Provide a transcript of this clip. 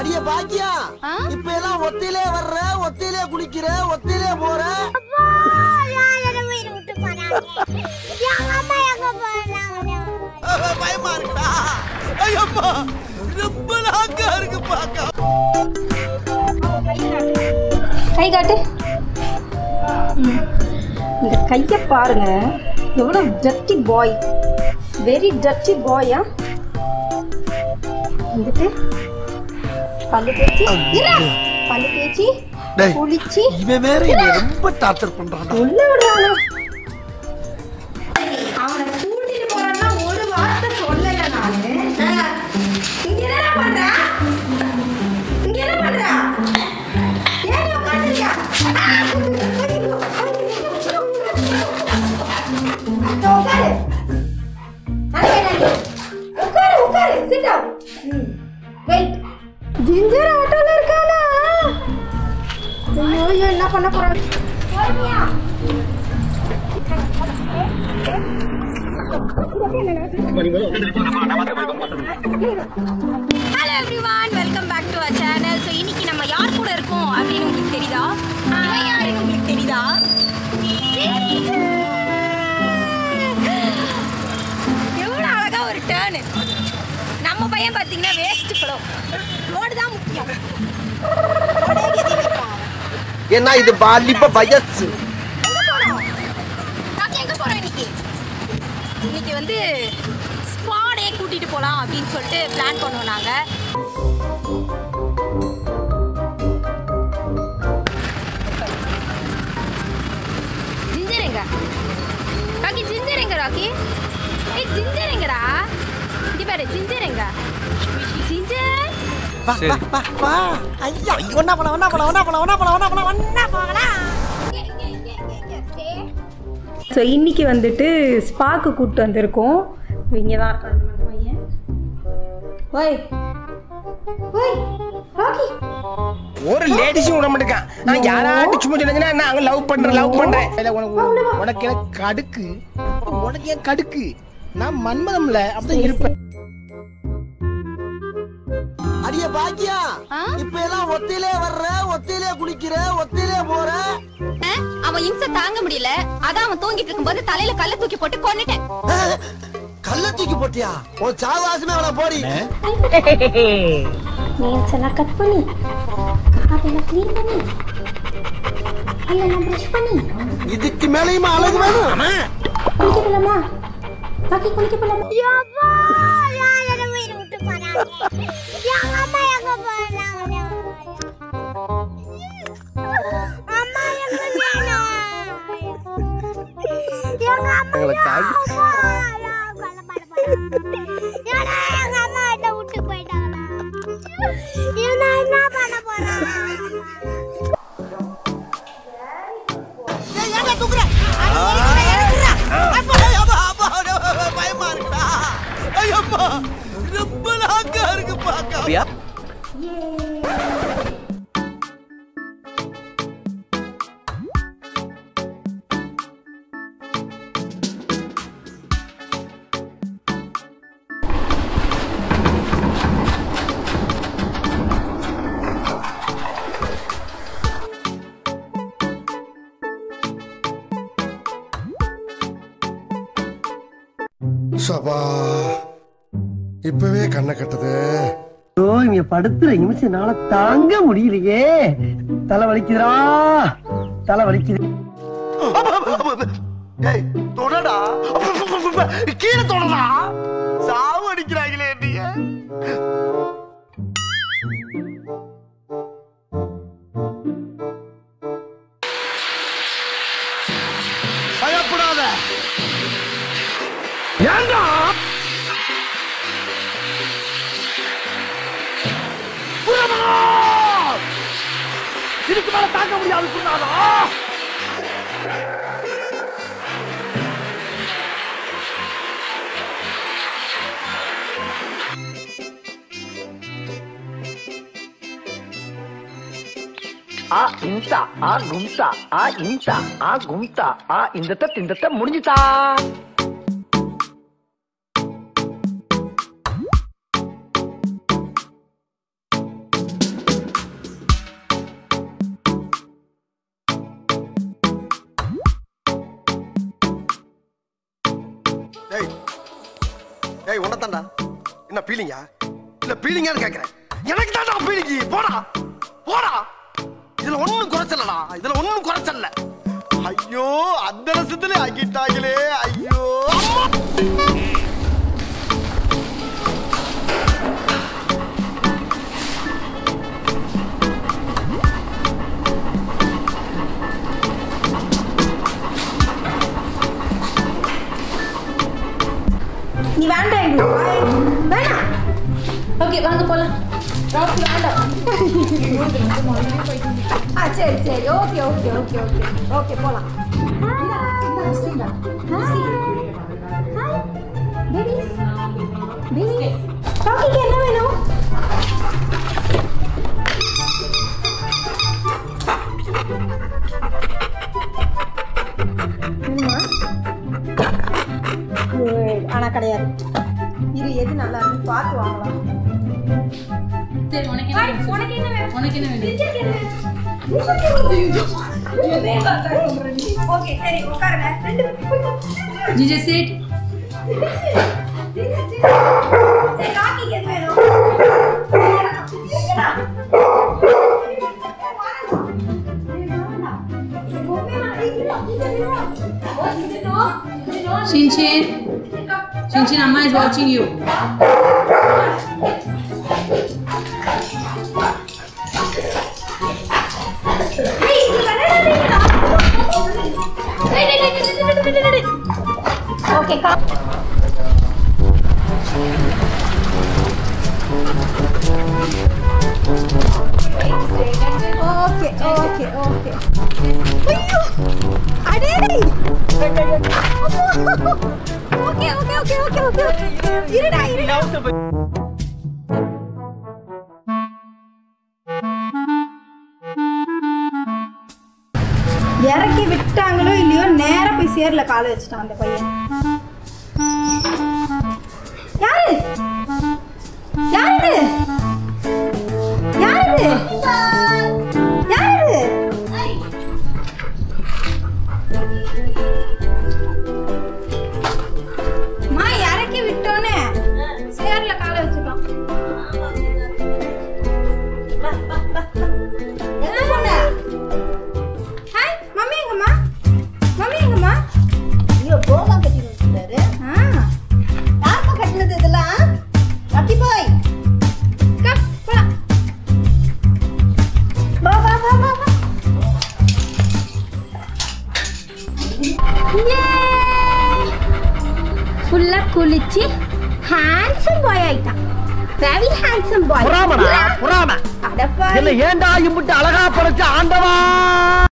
அடிய பாக்கியா ஆ? இப்ப எல்லாம் ஒத்திலே வர்ற ஒத்திலே குளிக்கிற ஒத்திலே போற பயமா இருக்குடா ஐயம்மா ரொம்ப நாக்கா இருக்கு பாக்கா கை காட்டு ம். இந்த கையை பாருங்க எவ்வளோ டர்ட்டி பாய் வெரி டர்ட்டி பாயா வந்துட்டு பல்லு தேய்ச்சி இரு. பல்லு தேய்ச்சி டேய். குளிச்சு இவன் வேற என்னை ரொம்ப டார்ச்சர் பண்றான்டா உள்ள விடுறானா அவனை கூட்டிட்டு போறேன்னா ஒரு வார்த்தை சொல்லல நானு இங்க என்ன பண்ற இங்க என்ன பண்ற ஏன் நீ உட்கார்ந்திருக்க? உட்காரு. அங்கே நில்லு. உட்காரு, உட்காரு. Sit down. ம். Wait. ஜிஞ்சர் ஆட்டோல இருக்கானா ஐயோ ஐயோ, என்ன பண்ண போறான் hello everyone welcome back to our channel so இன்னைக்கு நம்ம யார் கூட இருக்கோம் அப்படின்னு உங்களுக்கு தெரியுதா இவன் யாருன்னு உங்களுக்கு தெரியுதா எவ்வளோ அழகா ஒரு டேர்னு நம்ம பையன் பார்த்தீங்கன்னா வேஸ்ட் படம் ரோடு தான் முக்கியம் ரோடே கதி வைப்பான் அவன். ஏன்னா இது வாலிப வயசு எங்க போறோம் நாங்க எங்க போறோம் இன்னைக்கு இன்னைக்கு வந்து ஸ்பாடே கூட்டிட்டு போலாம் அப்படின்னு சொல்லிட்டு பிளான் பண்ணுவோம் நாங்க ஜிஞ்சர் எங்க ராக்கி ஜிஞ்சர் எங்க ராக்கி ஏய் ஜிஞ்சர் எங்கடா இங்க பாரு ஜிஞ்சர் எங்க ஜிஞ்சர் வா வா வா வா ஐயா ஒன்னா போலாம் ஒன்னா போலாம் ஒன்னா போலாம் ஒன்னா போலாம் ஒன்னா போலாம் ஒன்னா போலாம் இங்க இங்க இங்க இங்க இங்க ஸ்டே ஸோ இன்னைக்கு வந்துட்டு ஸ்பாக்கு கூப்பிட்டு வந்திருக்கோம் இங்கே தான் இருக்கான் நம்ம பையன் ஓய் ஓய் ராக்கி ஒரு லேடிஸும் விட மாட்டேங்கான் நான் யாராட்டும் சும்மா சொன்னீங்கன்னா நான் லவ் பண்றேன் லவ் பண்றேன் இல்ல, உனக்கு உனக்கு எனக்கு கடுக்கு உனக்கு ஏன் கடுக்கு நான் மன்மதம்ல அப்படிதான் இருப்பேன் அடிய பாக்கியா ஆ? இப்ப எல்லாம் ஒத்திலே வர்ற ஒத்திலே குளிக்கிற ஒத்திலே போற அவன் இம்சை தாங்க முடியல அதான் அவன் தூங்கிட்டு இருக்கும்போது தலையில கல்ல தூக்கி போட்டு கொன்னுட்டேன் அஹ், கல்ல தூக்கி போட்டியா ஒரு சாவாசமே அவளை போடி நேல்ஸ் எல்லாம் கட் பண்ணி காதெல்லாம் க்ளீன் பண்ணி பல்லெல்லாம் ப்ரஷ் பண்ணி இதுக்கு மேலேயுமா அழகு வேணும் குளிக்க போலாமா ராக்கி குளிக்க போலாமா பயமா இருக்குடா ஐயம்மா ரொம்ப நாக்கா இருக்கு பாக்கா சபா இப்பவே கண்ணை கட்டுது ஐயோ இங்க படுத்துற நிமிஷம்னால தாங்க முடியலையே தலை வலிக்குதுடா தலை வலிக்குது டேய் தொடடா கீழே தொடடா சாவு அடிக்கிறாங்களே நீங்க பயப்படாத ஏண்டா புறமா! இதுக்கு மேல தாங்க முடியாது சொன்னாரா ஆ இம்சா ஆ கும்சா ஆ இம்சா ஆ கும்சா ஆ இந்த திண்டத்தை முடிஞ்சுதா ஏய் ஏய் உன்னதான்டா என்ன பீலிங்கா இல்ல பீலிங்கான்னு கேக்குறேன் எனக்கு தான்டா பீலிங்கி போடா போடா இதுல ஒண்ணும் குறைச்சலடா இதுல ஒண்ணும் குறைச்சல்ல ஐயோ அந்த ரசத்துல ஆக்கிட்டாங்களே ஐயோ அம்மா! நீ வேண்டாம் எங்க வேணாம் ஓகே வாங்க போலாம் ராக்கி வேண்டாம் ஆ சரி சரி okay okay okay okay okay போலாம் ராக்கிக்கு என்ன வேணும் வேணுமா? Good. ஆனா கிடையாது இது எது நல்லா இருக்கு பார்த்து வாங்கலாம் சரி உனக்கு என்ன வேணும்? உனக்கு என்ன வேணும் உனக்கு என்ன வேணும் ஓகே சரி உட்காருங்க ரெண்டு ஜிஜே சீட் சரி ராக்கிக்கு எது வேணும் Shin Shin. Shin Shin, Amma is watching you. Okay okay okay okay ஐயோ அடேடி okay okay okay okay okay இருடா இருடா இறக்கி விட்டாங்களோ இல்லையோ நேரா போய் சேர்ல காலை வச்சுட்டான் அந்த பையன் யாரு யாரு யாரு யாரு மா இறக்கி விட்டோன்னே சேர்ல காலை வச்சுட்டான் என்ன பண்ண ஹாய் மம்மி எங்கம்மா மம்மி எங்கம்மா ஐயோ போமா கட்டி வச்சுட்டாரு ஆ யாருப்பா கட்டினது இதெல்லாம் கட்டி போய் கம் போலாம் வா வா வா வா வா ஃபுல்லா குளிச்சு ஹேண்ட்ஸம் பாய் ஆயிட்டான் வெரி ஹேண்ட்ஸம் பாய் புறாமடா புறாம அடப்பா என்ன ஏன்டா இம்புட்டு அழகா படைச்ச ஆண்டவா